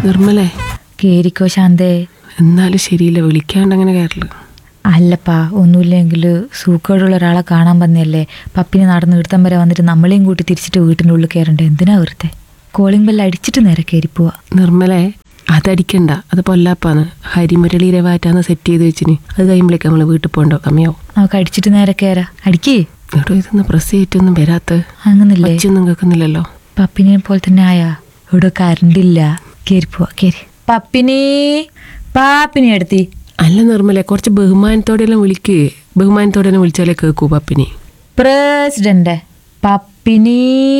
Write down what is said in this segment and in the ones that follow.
നിർമ്മലേ കേരിക്കോ ശാന്തേ എന്നാലും ശരിയില്ല വിളിക്കാണ്ട് അങ്ങനെ കയറില്ല അല്ലപ്പാ ഒന്നുമില്ലെങ്കിൽ സൂക്കേടുള്ള ഒരാളെ കാണാൻ വന്നല്ലേ പപ്പിനെ നടന്ന് ഇടത്തം വരെ വന്നിട്ട് നമ്മളെയും കൂട്ടി തിരിച്ചിട്ട് വീട്ടിൻ്റെ ഉള്ളിൽ കയറണ്ടേ എന്തിനാ വെറുതെ കോളിംഗ് ബെല്ല് അടിച്ചിട്ട് നേരെ കയറി പോവാ നിർമ്മലേ അതടിക്കണ്ട അത് പൊല്ലാപ്പാന്ന് ഹരിമുരളി രവാറ്റാന്ന് സെറ്റ് ചെയ്ത് വെച്ചിന് അത് കഴിയുമ്പോഴേക്ക് നമ്മൾ വീട്ടിൽ പോകണ്ടോ കമ്മിയാവും നമുക്ക് അടിച്ചിട്ട് നേരെ കയറാ അടിക്കേ എടോ ഇതൊന്നും പ്രസ് ചെയ്തിട്ടൊന്നും വരാത്ത അങ്ങനില്ലേ ഒച്ചയൊന്നും കേൾക്കുന്നില്ലല്ലോ പപ്പിനെ പോലെ തന്നെ ആയാ ഇവിടെ കറണ്ടില്ല കയറി പോവാ കയറി പപ്പിനി പാപ്പിനെ എടുത്തി അല്ല നിർമ്മലേ കുറച്ച് ബഹുമാനത്തോടെയെല്ലാം വിളിക്ക് ബഹുമാനത്തോടെയെല്ലാം വിളിച്ചാലേ കേൾക്കൂ പപ്പിനി പ്രസിഡന്റ് പപ്പിനി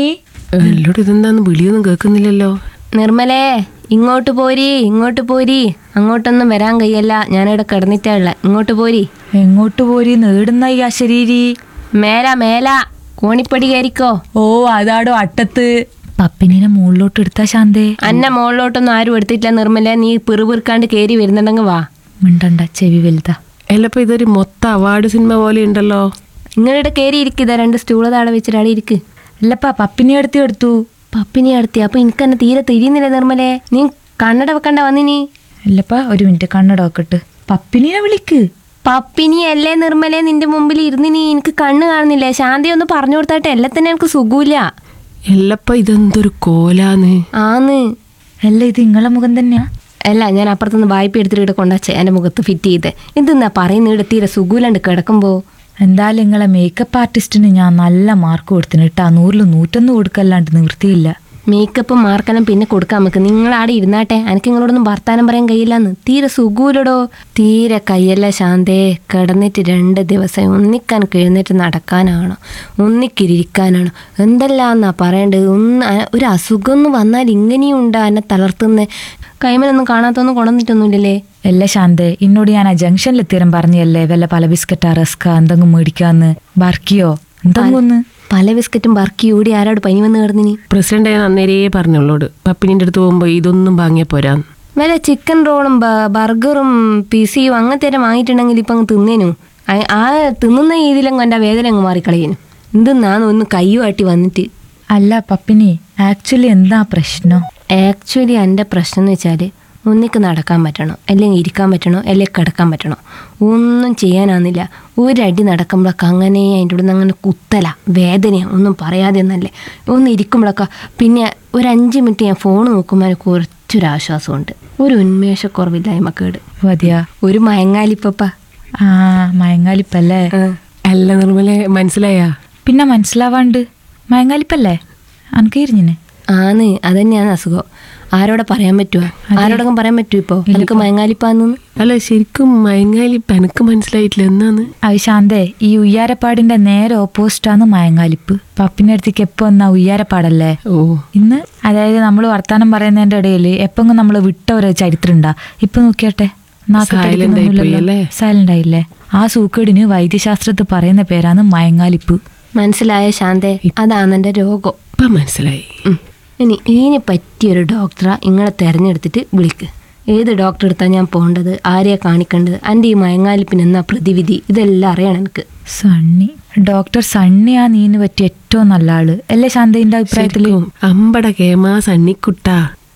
എന്നോട് ഇതെന്താന്ന് വിളിയൊന്നും കേൾക്കുന്നില്ലല്ലോ നിർമ്മലേ ഇങ്ങോട്ട് പോരി ഇങ്ങോട്ട് പോരി അങ്ങോട്ടൊന്നും വരാൻ കഴിയല്ല ഞാനിവിടെ കിടന്നിട്ടാ ഉള്ള ഇങ്ങോട്ട് പോരി എങ്ങോട്ട് പോരി നേടുന്ന ഈ അശരീരി മേല മേല കോണിപ്പടി കയറിക്കോ ഓ അതാടോ അട്ടത്ത് പപ്പിനെ മുകളിലോട്ട് എടുത്താ ശാന്തേ അന്നെ മുകളിലോട്ടൊന്നും ആരും എടുത്തിട്ടില്ല നിർമ്മല നീ പിറുപിറുക്കാണ്ട് കയറി വരുന്നുണ്ടെങ്കിൽ വാ മിണ്ടണ്ട ചെവി വലുതാ അല്ലപ്പോ ഇതൊരു മൊത്തം അവാർഡ് സിനിമ പോലെ ഉണ്ടല്ലോ നിങ്ങളിവിടെ കയറി ഇരിക്കുക രണ്ട് സ്റ്റൂള് താഴെ വെച്ചിട്ട് അവിടെ ഇരിക്ക് അല്ലപ്പാ പപ്പിനെ എടുത്ത് എടുത്തു പപ്പിനി അടുത്തി അപ്പൊ എനിക്ക് തന്നെ തീരെ തിരിയുന്നില്ല നിർമ്മലേ നീ കണ്ണട വെക്കണ്ട വന്നിനി അല്ലപ്പാ ഒരു മിനിറ്റ് കണ്ണട വെക്കട്ട് പപ്പിനെ വിളിക്ക് പപ്പിനി അല്ലേ നിർമ്മലേ നിന്റെ മുമ്പിൽ ഇരുന്നിനി എനിക്ക് കണ്ണ് കാണുന്നില്ലേ ശാന്തി ഒന്ന് പറഞ്ഞു കൊടുത്താട്ടെ എല്ലാം തന്നെ എനിക്ക് സുഖമില്ല എല്ലപ്പ ഇതെന്തൊരു കോലാന്ന് ആന്ന് അല്ല ഇത് ഇങ്ങളെ മുഖം തന്നെയാ അല്ല ഞാൻ അപ്പുറത്തുനിന്ന് വായ്പ എടുത്തിട്ട് ഇവിടെ കൊണ്ടുവച്ചേ എൻ്റെ മുഖത്ത് ഫിറ്റ് ചെയ്ത് എന്തെന്നാ പറയുന്ന ഇവിടെ തീരെ സുഖമില്ലാണ്ട് കിടക്കുമ്പോൾ എന്തായാലും നിങ്ങളെ മേക്കപ്പ് ആർട്ടിസ്റ്റിന് ഞാൻ നല്ല മാർക്ക് കൊടുത്തിന് കേട്ടാ നൂറിൽ നൂറ്റൊന്ന് കൊടുക്കല്ലാണ്ട് നിവൃത്തിയില്ല മേക്കപ്പ് മാർക്കെല്ലാം പിന്നെ കൊടുക്കാം നമുക്ക് നിങ്ങളാടെ ഇരുന്നാട്ടെ എനിക്ക് നിങ്ങളോടൊന്നും വർത്താനം പറയാൻ കഴിയില്ലെന്ന് തീരെ സുഖമില്ലടോ തീരെ കയ്യല്ല ശാന്തേ കിടന്നിട്ട് രണ്ട് ദിവസം ഒന്നിക്കാൻ എഴുന്നേറ്റ് നടക്കാനാണോ ഒന്നിക്കിരിക്കാനാണോ എന്തെല്ലാന്നാ പറയേണ്ടത് ഒന്ന് അ- ഒരു അസുഖം എന്ന് വന്നാൽ ഇങ്ങനെയും ഉണ്ടാ എന്നെ തളർത്തുന്ന കൈമലൊന്നും കാണാത്തൊന്നും കൊണ്ടുവന്നിട്ടൊന്നുമില്ലല്ലേ അല്ല ശാന്തേ എന്നോട് ഞാൻ ആ ജംഗ്ഷനിൽ എത്തിയരം പറഞ്ഞല്ലേ വല്ല പല ബിസ്ക്കറ്റാ റസ്ക എന്തെങ്കിലും മേടിക്കാന്ന് ബർക്കിയോ എന്തെങ്കിലും ഒന്ന് പല ബിസ്ക്കറ്റും ബർക്കി കൂടി ആരോട് പനി വന്ന് കിടന്നിനി പ്രസിഡന്റ് ഞാൻ അന്നേരേ പറഞ്ഞുള്ളോട് പപ്പിനിന്റെ അടുത്ത് പോകുമ്പോ ഇതൊന്നും വാങ്ങിയ പോരാന്ന് വല്ല ചിക്കൻ റോളും ബ- ബർഗറും പിസിയും അങ്ങനത്തെ വാങ്ങിയിട്ടുണ്ടെങ്കിൽ ഇപ്പം അങ്ങ് തിന്നേനു ആ- ആ തിന്നുന്ന രീതിയിലങ്ങ് എൻ്റെ വേദന അങ്ങ് മാറിക്കളയുന്നു എന്തെന്നാന്ന് ഒന്ന് കയ്യുമാട്ടി വന്നിട്ട് അല്ല പപ്പിനി ആക്ച്വലി എന്താ പ്രശ്നം ആക്ച്വലി എൻ്റെ പ്രശ്നം എന്ന് വെച്ചാൽ ഒന്നിക്ക് നടക്കാൻ പറ്റണോ അല്ലെങ്കിൽ ഇരിക്കാൻ പറ്റണോ അല്ലെങ്കിൽ കിടക്കാൻ പറ്റണോ ഒന്നും ചെയ്യാനാന്നില്ല ഒരടി നടക്കുമ്പോഴൊക്കെ അങ്ങനെ അതിൻ്റെ ഉള്ളിൽ നിന്ന് അങ്ങനെ കുത്തല വേദനയാ ഒന്നും പറയാതെ എന്നല്ലേ ഒന്ന് ഇരിക്കുമ്പോഴൊക്കെ പിന്നെ ഒരു അഞ്ച് മിനിറ്റ് ഞാൻ ഫോൺ നോക്കുമ്പോൾ എനിക്ക് കുറച്ചൊരാശ്വാസമുണ്ട് ഒരു ഉന്മേഷക്കുറവില്ലായ്മക്കേട് മതിയാ ഒരു മയങ്ങാലിപ്പപ്പ ആ മയങ്ങാലിപ്പല്ലേ അല്ല നിർമ്മലെ മനസ്സിലായാ പിന്നെ മനസ്സിലാവാണ്ട് മയങ്ങാലിപ്പല്ലേ അനക്ക് ഇരിഞ്ഞിനെ ആന്ന് അതന്നെയാണ് അസുഖം ആരോടെ പറയാൻ പറ്റുമോ ആരോടൊക്കെ പറയാൻ പറ്റുമോ ഇപ്പോൾ എനിക്ക് മയങ്ങാലിപ്പാന്ന് അല്ല ശരിക്കും മയങ്ങാലി എനക്ക് മനസ്സിലായിട്ടില്ല എന്നാന്ന് അത് ശാന്തേ ഈ ഉയ്യാരപ്പാടിന്റെ നേരെ ഓപ്പോസിറ്റാണ് മയങ്ങാലിപ്പ് പപ്പിന്റെ അടുത്തേക്ക് എപ്പോ എന്നാ ഉയ്യാരപ്പാടല്ലേ ഓ ഇന്ന് അതായത് നമ്മൾ വർത്താനം പറയുന്നതിന്റെ ഇടയിൽ എപ്പെങ്കിലും നമ്മൾ വിട്ട ഒരു ചരിത്രം ഉണ്ടാ ഇപ്പൊ നോക്കിയാട്ടെ Silent ആയി പോയി അല്ലേ? സൈലന്റ് ആയില്ലേ ആ സൂക്കേടിന് വൈദ്യശാസ്ത്രത്തിൽ പറയുന്ന പേരാണ് മയങ്ങാലിപ്പ് മനസ്സിലായ ശാന്തേ അതാണ് എൻ്റെ രോഗം ഇപ്പൊ മനസ്സിലായി ഉം. ഇനി ഇതിന് പറ്റിയൊരു ഡോക്ടറെ ഇങ്ങളെ തിരഞ്ഞെടുത്തിട്ട് വിളിക്ക് ഏത് ഡോക്ടറെ അടുത്താണ് ഞാൻ പോകേണ്ടത് ആരെയാ കാണിക്കേണ്ടത് എൻ്റെ ഈ മയങ്ങാലിപ്പിന് എന്നാ പ്രതിവിധി ഇതെല്ലാം അറിയണം എനിക്ക് സണ്ണി ഡോക്ടർ സണ്ണിയാ നീന് പറ്റിയ ഏറ്റവും നല്ല ആള് അല്ലേ ശാന്തന്റെ അഭിപ്രായത്തില് ശരിക്കും അമ്പട കേമാ സണ്ണിക്കുട്ടാ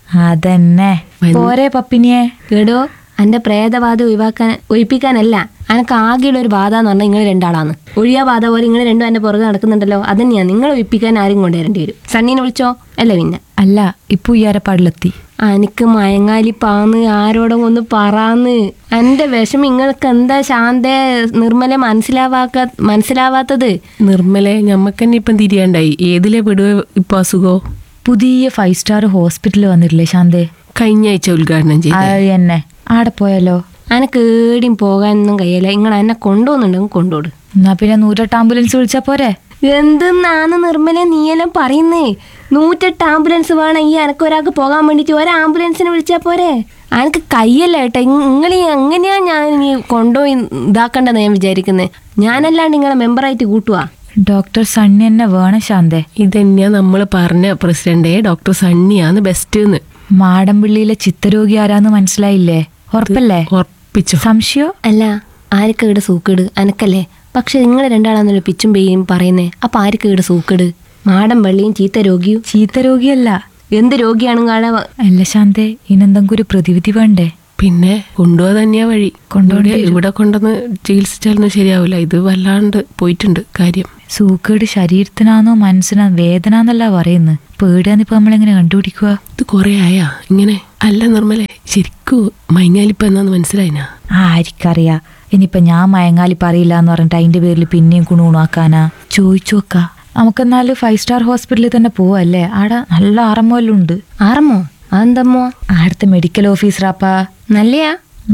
അതന്നെ പോരെ പപ്പിനിയെ കേടോ എൻ്റെ പ്രേതബാധ ഒഴിവാക്കാൻ ഒഴിപ്പിക്കാനല്ല എനിക്ക് ആകെയുള്ള ഒരു ബാധ എന്ന് പറഞ്ഞാൽ നിങ്ങൾ രണ്ടാളാണ് ഒഴിയാ ബാധ പോലെ നിങ്ങൾ രണ്ടും എൻ്റെ പുറകെ നടക്കുന്നുണ്ടല്ലോ അതന്നെയാണ് നിങ്ങൾ ഒഴിപ്പിക്കാൻ ആരും കൊണ്ടുവരേണ്ടി വരും സണ്ണീനെ വിളിച്ചോ അല്ല പിന്നെ അല്ല ഇപ്പൊ ഉയ്യാരപ്പാടിലെത്തി ആ, എനിക്ക് മയങ്ങാലിപ്പാന്ന് ആരോടും ഒന്ന് പറയാന്ന് എൻ്റെ വിഷമം നിങ്ങൾക്ക് എന്താ ശാന്ത നിർമ്മല മനസ്സിലാവാക്ക മനസ്സിലാവാത്തത് നിർമ്മലെ ഞമ്മക്കന്നെ ഇപ്പം തിരിയാണ്ടായി ഏതിലെ വിടുവ ഇപ്പൊ അസുഖോ പുതിയ ഫൈവ് സ്റ്റാർ ഹോസ്പിറ്റൽ വന്നിട്ടില്ലേ ശാന്തേ കഴിഞ്ഞ ആഴ്ച ഉദ്ഘാടനം ചെയ്തു അത് തന്നെ ആടെ പോയാലോ എനിക്ക് ഏടിയും പോകാനൊന്നും കഴിയില്ല നിങ്ങൾ എന്നെ കൊണ്ടുപോകുന്നുണ്ടെങ്കിൽ കൊണ്ടുപോട് എന്നാ പിന്നെ നൂറ്റെട്ട് ആംബുലൻസ് വിളിച്ചാ പോരെ എന്തെന്നാണ് നിർമ്മല നീയെല്ലാം പറയുന്നേ നൂറ്റെട്ട് ആംബുലൻസ് വേണം ഈ എനക്ക് ഒരാൾക്ക് പോകാൻ വേണ്ടിയിട്ട് ഒരു ആംബുലൻസിനെ വിളിച്ചാൽ പോരെ എനിക്ക് കയ്യല്ല കേട്ടോ നിങ്ങൾ എങ്ങനെയാ ഞാൻ ഇനി കൊണ്ടുപോയി ഇതാക്കണ്ടെന്ന് ഞാൻ വിചാരിക്കുന്നത് ഞാനല്ലാണ്ട് നിങ്ങളെ മെമ്പറായിട്ട് കൂട്ടുവാ ഡോക്ടർ സണ്ണി തന്നെ വേണം ശാന്തേ ഇതന്നെയാ നമ്മൾ പറഞ്ഞ പ്രസിഡന്റേ ഡോക്ടർ സണ്ണിയാന്ന് ബെസ്റ്റ് എന്ന് മാടമ്പിള്ളിയിലെ ചിത്തരോഗി ആരാന്ന് മനസ്സിലായില്ലേ ഉറപ്പല്ലേ ഉറപ്പിച്ചു സംശയോ അല്ല ആർക്കീട് സൂക്കേട് അനക്കല്ലേ പക്ഷെ നിങ്ങൾ രണ്ടാളാന്നല്ലോ പിച്ചും പെയ്യും പറയുന്നേ അപ്പൊ ആർക്കീട് സൂക്കേട് മാടം വള്ളിയും ചീത്ത രോഗിയും ചീത്ത രോഗിയല്ല എന്ത് രോഗിയാണ് കാണാൻ അല്ല ശാന്തേ ഇനെന്തെങ്കിലും ഒരു പ്രതിവിധി വേണ്ടേ പിന്നെ കൊണ്ടുപോകാ തന്നെയാ വഴി കൊണ്ടുപോകേണ്ടി ഇവിടെ- ഇവിടെ കൊണ്ടുവന്ന് ചികിത്സിച്ചാലൊന്നും ശരിയാവില്ല ഇത് വല്ലാണ്ട് പോയിട്ടുണ്ട് കാര്യം സൂക്കേട് ശരീരത്തിനാന്നോ മനസ്സിനാ വേദന എന്നല്ല പറയുന്നത് പേടിയാന്നിപ്പോ നമ്മളെങ്ങനെ കണ്ടുപിടിക്കുക ഇത് കൊറേ ആയാ ഇങ്ങനെ അല്ല നിർമ്മലേ ശരിക്കും മൈഞ്ഞാലിപ്പ എന്നാന്ന് മനസ്സിലായിനാ ആരിക്കറിയാ ഇനിയിപ്പൊ ഞാൻ മയങ്ങാലി പറയില്ല എന്ന് പറഞ്ഞിട്ട് അതിന്റെ പേരിൽ പിന്നെയും കുണുണാക്കാനാ ചോദിച്ചു നോക്കാ നമുക്കെന്നാല് ഫൈവ് സ്റ്റാർ ഹോസ്പിറ്റലിൽ തന്നെ പോവല്ലേ ആടെ നല്ല ആറമ്മോലുണ്ട് ആറമ്മോ അതെന്തമ്മോ ആടത്തെ മെഡിക്കൽ ഓഫീസറാപ്പാ നല്ലയാ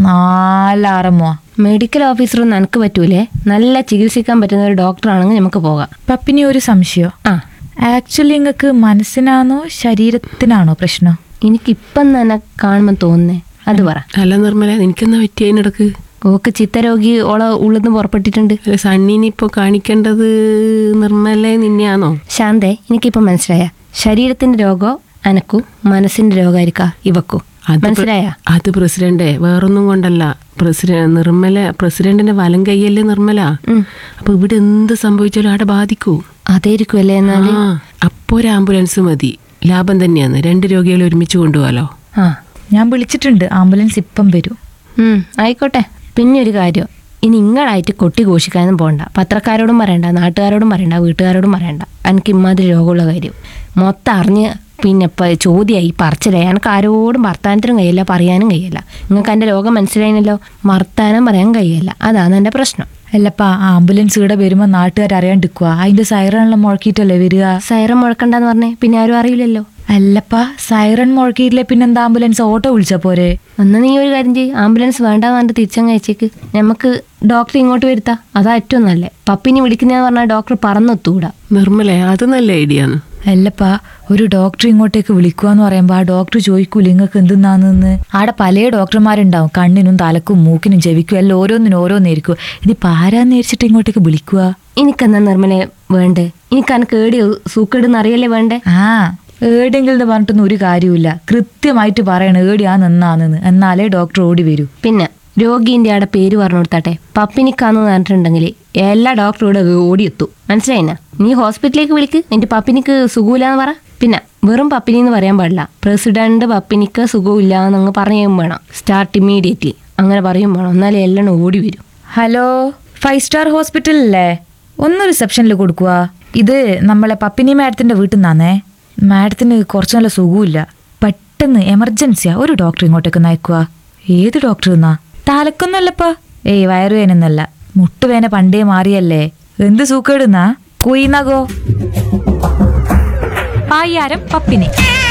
നല്ല ആറമ്മോ മെഡിക്കൽ ഓഫീസറൊന്നും എനിക്ക് പറ്റൂലേ നല്ല ചികിത്സിക്കാൻ പറ്റുന്ന ഒരു ഡോക്ടറാണെങ്കിൽ നമുക്ക് പോകാം പപ്പിനി ഒരു സംശയം ആ ആക്ച്വലി നിങ്ങൾക്ക് മനസ്സിനാണോ ശരീരത്തിനാണോ പ്രശ്നം എനിക്കിപ്പം തന്നെ കാണുമ്പോൾ തോന്നുന്നേ അത് പറ അല്ല നിർമ്മല എനിക്കെന്നാ പറ്റിയ അതിനിടക്ക് ഓക്ക് ചിത്തരോഗി ഓളെ ഉള്ളിന്ന് പുറപ്പെട്ടിട്ടുണ്ട് അല്ല സണ്ണിനെ ഇപ്പൊ കാണിക്കേണ്ടത് നിർമ്മല നിന്നെയാണോ ശാന്തേ എനിക്കിപ്പം മനസ്സിലായ ശരീരത്തിന്റെ രോഗോ അനക്കു മനസ്സിന്റെ രോഗമായിരിക്കാ ഇവക്കു അത് പ്ര- മനസ്സിലായ അത് പ്രസിഡന്റ് വേറൊന്നും കൊണ്ടല്ല പ്രസിഡന്റ് നിർമ്മല പ്രസിഡന്റിന്റെ വലം കൈയല്ലേ നിർമ്മല അപ്പൊ ഇവിടെ എന്ത് സംഭവിച്ചാലും അവിടെ ബാധിക്കൂ അതായിരിക്കും അല്ലേ എന്നാല് ആ അപ്പോ ഒരു ആംബുലൻസ് മതി ലാഭം തന്നെയാണ് രണ്ട് രോഗികളെ ഒരുമിച്ച് കൊണ്ടുപോകാലോ ആ ഞാൻ വിളിച്ചിട്ടുണ്ട് ആംബുലൻസ് ഇപ്പം വരും ഉം, ആയിക്കോട്ടെ പിന്നെ ഒരു കാര്യം ഇനി ഇങ്ങളായിട്ട് കൊട്ടി ഘോഷിക്കാനും പോകണ്ട പത്രക്കാരോടും പറയണ്ട നാട്ടുകാരോടും പറയണ്ട വീട്ടുകാരോടും പറയണ്ട എനിക്ക് ഇമ്മാതിരി രോഗമുള്ള കാര്യം മൊത്തം അറിഞ്ഞ് പിന്നെ ഇപ്പം ചോദ്യമായി പറച്ചിലായി എനിക്ക് ആരോടും വർത്താനത്തിനും കഴിയില്ല പറയാനും കഴിയില്ല നിങ്ങൾക്ക് എൻ്റെ രോഗം മനസ്സിലായിനല്ലോ വർത്താനം പറയാൻ കഴിയില്ല അതാണ് എൻ്റെ പ്രശ്നം അല്ലപ്പാ ആംബുലൻസ് ഇവിടെ വരുമ്പോ നാട്ടുകാർ അറിയാണ്ടിക്കുക അതിന്റെ സൈറണെല്ലാം മുഴക്കിയിട്ടല്ലേ വരിക സൈറം മുഴക്കണ്ടെന്ന് പറഞ്ഞേ പിന്നെ ആരും അറിയില്ലല്ലോ അല്ലപ്പാ സൈറൺ മുഴക്കിയില്ലേ പിന്നെന്താ ആംബുലൻസ് ഓട്ടോ വിളിച്ച പോരെ ഒന്ന് നീ ഒരു കാര്യം ചെയ്യ് ആംബുലൻസ് വേണ്ടാന്ന് പറഞ്ഞിട്ട് തിരിച്ചങ്ങ് അയച്ചേക്ക് നമുക്ക് ഡോക്ടർ ഇങ്ങോട്ട് വരുത്താം അതാ ഏറ്റവും നല്ലേ പപ്പിനി വിളിക്കുന്നതെന്ന് പറഞ്ഞാൽ ഡോക്ടർ പറന്നെത്തൂടാ നിർമ്മല അത് നല്ല ഐഡിയ ആണ് അല്ലപ്പാ ഒരു ഡോക്ടർ ഇങ്ങോട്ടേക്ക് വിളിക്കുവാന്ന് പറയുമ്പോ ആ ഡോക്ടർ ചോദിക്കൂല നിങ്ങൾക്ക് എന്തെന്നാന്ന് ആടെ പല ഡോക്ടർമാരുണ്ടാവും കണ്ണിനും തലക്കും മൂക്കിനും ചെവിക്കും എല്ലാം ഓരോന്നിനും ഓരോന്നായിരിക്കും ഇതിപ്പോ ആരാന്ന് വിചാരിച്ചിട്ട് ഇങ്ങോട്ടേക്ക് വിളിക്കുക എനിക്കെന്നാ നിർമ്മലെ വേണ്ടേ എനിക്ക് അനക്ക് ഏടി സൂക്കേടെന്ന് അറിയല്ലേ വേണ്ടേ ആ ഏടെങ്കിലും എന്ന് പറഞ്ഞിട്ടൊന്നും ഒരു കാര്യമില്ല കൃത്യമായിട്ട് പറയണം ഏടിയാ നിന്നാന്ന് എന്നാലേ ഡോക്ടർ ഓടി വരൂ പിന്നെ രോഗീന്റെ ആടെ പേര് പറഞ്ഞു കൊടുത്താട്ടെ പപ്പിനിക്കാന്ന് പറഞ്ഞിട്ടുണ്ടെങ്കിൽ എല്ലാ ഡോക്ടറും ഇവിടെ ഓടിയെത്തു മനസ്സിലായിനാ നീ ഹോസ്പിറ്റലിലേക്ക് വിളിക്ക് നിന്റെ പപ്പിനിക്ക് സുഖമില്ലാന്ന് പറ പിന്നെ വെറും പപ്പിനി എന്ന് പറയാൻ പാടില്ല പ്രസിഡന്റ് പപ്പിനിക്ക് സുഖമില്ല എന്നങ്ങ് പറയുകയും വേണം സ്റ്റാർട്ട് ഇമ്മീഡിയറ്റ്ലി അങ്ങനെ പറയും വേണം എന്നാലേ എല്ലാം ഓടി വരും ഹലോ ഫൈവ് സ്റ്റാർ ഹോസ്പിറ്റലല്ലേ ഒന്ന് റിസപ്ഷനിൽ കൊടുക്കുക ഇത് നമ്മളെ പപ്പിനി മാഡത്തിന്റെ വീട്ടിൽ നിന്നാന്നേ മാഡത്തിന് കുറച്ച് നല്ല സുഖമില്ല പെട്ടെന്ന് എമർജൻസിയാ ഒരു ഡോക്ടർ ഇങ്ങോട്ടേക്ക് നയിക്കുക ഏത് ഡോക്ടർ എന്നാ തലക്കൊന്നല്ലപ്പാ ഏയ് വയറുവേനൊന്നല്ല മുട്ടുവേന പണ്ടേ മാറിയല്ലേ എന്ത് സൂക്കേടുന്നാ കുയിനകോ പായ്യാരം പപ്പിനി